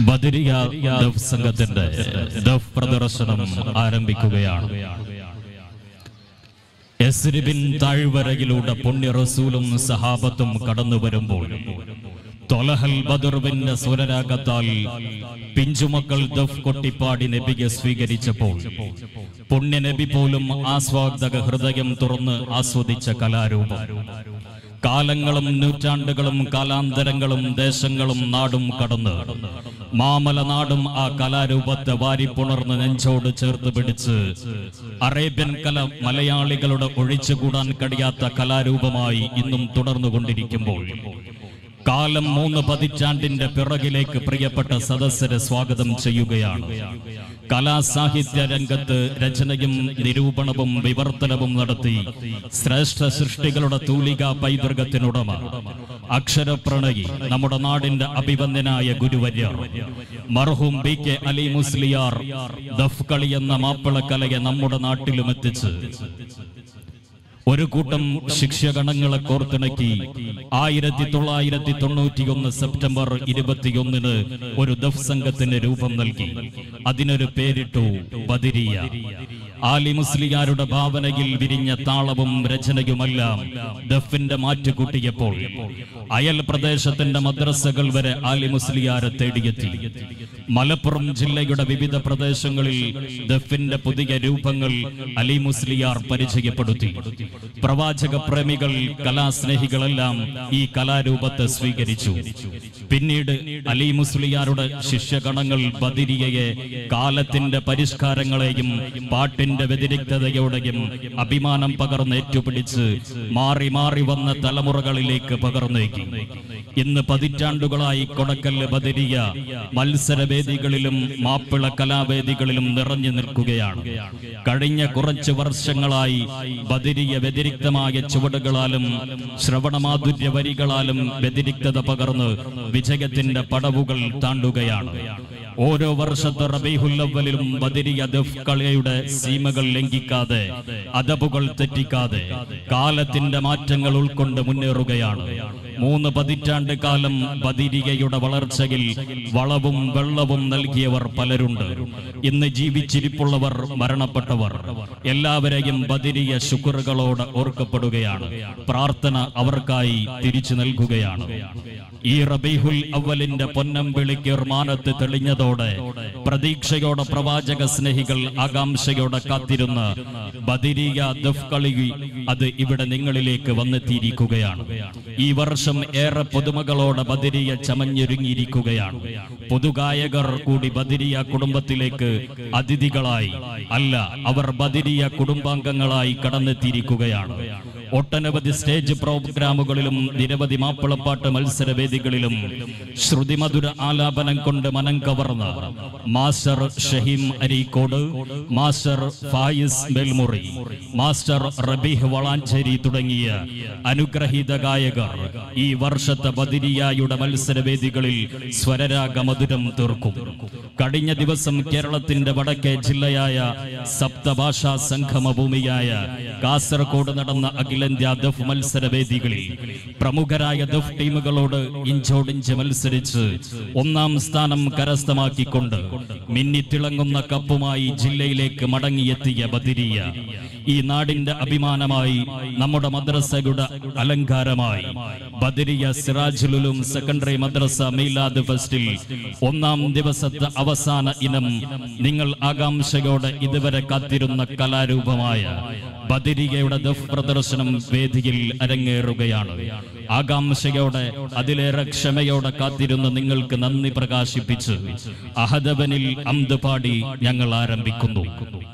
ബദരിയ ദഫ് സംഘത്തിന്റെ ദഫ് പ്രദർശനം ആരംഭിക്കുകയാണ് എസ്രിബിൻ താഴ്വരയിലൂടെ പുണ്യ റസൂലും സഹാബത്തും കടന്നു വരുമ്പോൾ തൊലഹൽ ബദർവിന്റെ സ്വരരാഗത്താൽ പിഞ്ചുമക്കൾ ദഫ് കൊട്ടിപ്പാടി നബിയെ സ്വീകരിച്ചപ്പോൾ പുണ്യ നബി പോലും ആസ്വാദക ഹൃദയം തുറന്ന് ആസ്വദിച്ച കലാരൂപം കാലങ്ങളും നൂറ്റാണ്ടുകളും കാലാന്തരങ്ങളും ദേശങ്ങളും നാടും കടന്ന് മാമല നാടും ആ കലാരൂപത്തെ വാരിപ്പുണർന്ന് നെഞ്ചോട് ചേർത്ത് പിടിച്ച് അറേബ്യൻ കല മലയാളികളുടെ ഒഴിച്ചുകൂടാൻ കഴിയാത്ത കലാരൂപമായി ഇന്നും തുടർന്നുകൊണ്ടിരിക്കുമ്പോൾ കാലം മൂന്ന് പതിറ്റാണ്ടിന്റെ പിറകിലേക്ക് പ്രിയപ്പെട്ട സദസ്സരെ സ്വാഗതം ചെയ്യുകയാണ് കലാസാഹിത്യ രംഗത്ത് രചനയും നിരൂപണവും വിവർത്തനവും നടത്തി ശ്രേഷ്ഠ സൃഷ്ടികളുടെ തൂലിക പൈതൃകത്തിനുടമ അക്ഷരപ്രണയി നമ്മുടെ നാടിന്റെ അഭിവന്ദനായ ഗുരുവര്യർ മർഹൂം ബി കെ അലി മുസ്ലിയാർ ദഫ് കളി എന്ന മാപ്പിളക്കലയെ നമ്മുടെ നാട്ടിലും എത്തിച്ച് ഒരു കൂട്ടം ശിക്ഷകണങ്ങളെ കോർത്തിണക്കി ആയിരത്തി തൊള്ളായിരത്തി തൊണ്ണൂറ്റിയൊന്ന് സെപ്റ്റംബർ ഇരുപത്തിയൊന്നിന് ഒരു ദഫ് സംഘത്തിന് രൂപം നൽകി അതിനൊരു പേരിട്ടു ബദിരിയ ആലി മുസ്ലിയാരുടെ ഭാവനയിൽ വിരിഞ്ഞ താളവും രചനയുമെല്ലാം ദഫിന്റെ മാറ്റുകൂട്ടിയപ്പോൾ അയൽ പ്രദേശത്തിന്റെ മദ്രസകൾ വരെ ആലി മുസ്ലിയാരെ തേടിയെത്തി മലപ്പുറം ജില്ലയുടെ വിവിധ പ്രദേശങ്ങളിൽ ദഫിന്റെ പുതിയ രൂപങ്ങൾ അലി മുസ്ലിയാർ പരിചയപ്പെടുത്തി പ്രവാചക പ്രേമികൾ കലാസ്നേഹികളെല്ലാം ഈ കലാരൂപത്തെ സ്വീകരിച്ചു പിന്നീട് അലി മുസ്ലിയാരുടെ ശിഷ്യഗണങ്ങൾ ബദിരിയയെ കാലത്തിന്റെ പരിഷ്കാരങ്ങളെയും പാട്ടിന്റെ വ്യതിരിക്തതയോടെയും അഭിമാനം പകർന്ന് ഏറ്റുപിടിച്ച് മാറി മാറി വന്ന തലമുറകളിലേക്ക് പകർന്നേക്കി ഇന്ന് പതിറ്റാണ്ടുകളായി കൊടക്കല്ല് ബദിരിയ മത്സരവേദികളിലും മാപ്പിള കലാവേദികളിലും നിറഞ്ഞു നിൽക്കുകയാണ് കഴിഞ്ഞ കുറച്ച് വർഷങ്ങളായി ബദിരിയ വ്യതിരിക്തമായ ചുവടുകളാലും ശ്രവണമാധുര്യ വരികളാലും വ്യതിരിക്തത പകർന്ന് വിജയത്തിന്റെ പടവുകൾ താണ്ടുകയാണ് ഓരോ വർഷത്തെ റബീഹുല്ലവലിലും ബദിരിയ ദഫ് കളിയുടെ സീമകൾ ലംഘിക്കാതെ അദബുകൾ തെറ്റിക്കാതെ കാലത്തിന്റെ മാറ്റങ്ങൾ ഉൾക്കൊണ്ട് മുന്നേറുകയാണ് മൂന്ന് പതിറ്റാണ്ട് കാലം ബദിരികയുടെ വളർച്ചയിൽ വളവും വെള്ളവും നൽകിയവർ പലരുണ്ട് ഇന്ന് ജീവിച്ചിരിപ്പുള്ളവർ മരണപ്പെട്ടവർ എല്ലാവരെയും ബദിരിയ ശുക്റുകളോട് ഓർക്കപ്പെടുകയാണ് പ്രാർത്ഥന അവർക്കായി തിരിച്ചു നൽകുകയാണ് ഈ റബീഹുൽ അവലിന്റെ പൊന്നമ്പിളിക്ക് മാനത്ത് തെളിഞ്ഞതോടെ പ്രതീക്ഷയോടെ പ്രവാചക സ്നേഹികൾ ആകാംക്ഷയോടെ കാത്തിരുന്ന ബദിരിയ ദഫ് കളി അത് ഇവിടെ നിങ്ങളിലേക്ക് വന്നെത്തിയിരിക്കുകയാണ് ഈ വർഷം ഏറെ പുതുമകളോടെ ബദിരിയ ചമഞ്ഞൊരുങ്ങിയിരിക്കുകയാണ് പുതുഗായകർ കൂടി ബദിരിയ കുടുംബത്തിലേക്ക് അതിഥികളായി അല്ല അവർ ബദിരിയ കുടുംബാംഗങ്ങളായി കടന്നെത്തിയിരിക്കുകയാണ് ഒട്ടനവധി സ്റ്റേജ് പ്രോഗ്രാമുകളിലും നിരവധി മാപ്പിളപ്പാട്ട് മത്സരവേദികളിലും ശ്രുതിമധുര ആലാപനം കൊണ്ട് മനം കവർന്ന master Shaheem Areekode master Fayis Melmuri master Rabeeh Valanchery തുടങ്ങിയ അനുഗ്രഹീത ഗായകർ ഈ വർഷത്തെ ബദിരിയായുടെ മത്സരവേദികളിൽ സ്വരരാഗ മധുരം തീർക്കും കഴിഞ്ഞ ദിവസം കേരളത്തിന്റെ വടക്കേ ജില്ലയായ സപ്തഭാഷാ സംഗമ ഭൂമിയായ കാസർഗോഡ് നടന്ന അഖിലേന്ത്യാ ദഫ് മത്സരവേദികളിൽ പ്രമുഖരായ ദഫ് ടീമുകളോട് ഇഞ്ചോടിഞ്ച് മത്സരിച്ച് ഒന്നാം സ്ഥാനം കരസ്ഥമാക്കിക്കൊണ്ട് മിന്നിത്തിളങ്ങുന്ന കപ്പുമായി ജില്ലയിലേക്ക് മടങ്ങിയെത്തിയ ബദിരിയ ഈ നാടിന്റെ അഭിമാനമായി നമ്മുടെ മദ്രസയുടെ അലങ്കാരമായി ബദരിയ സിറാജുലും സെക്കൻഡറി മദ്രസ മീലാദ് ഫെസ്റ്റിൽ ഒന്നാം ദിവസത്തെ അവസാന ഇനം നിങ്ങൾ ആകാംക്ഷയോടെ ഇതുവരെ കാത്തിരുന്ന കലാരൂപമായ ബദിരികയുടെ ദഫ് പ്രദർശനം വേദിയിൽ അരങ്ങേറുകയാണ് ആകാംക്ഷയോടെ അതിലേറെ ക്ഷമയോടെ കാത്തിരുന്ന നിങ്ങൾക്ക് നന്ദി പ്രകാശിപ്പിച്ച് അഹദവനിൽ അന്ത് പാടി ഞങ്ങൾ ആരംഭിക്കുന്നു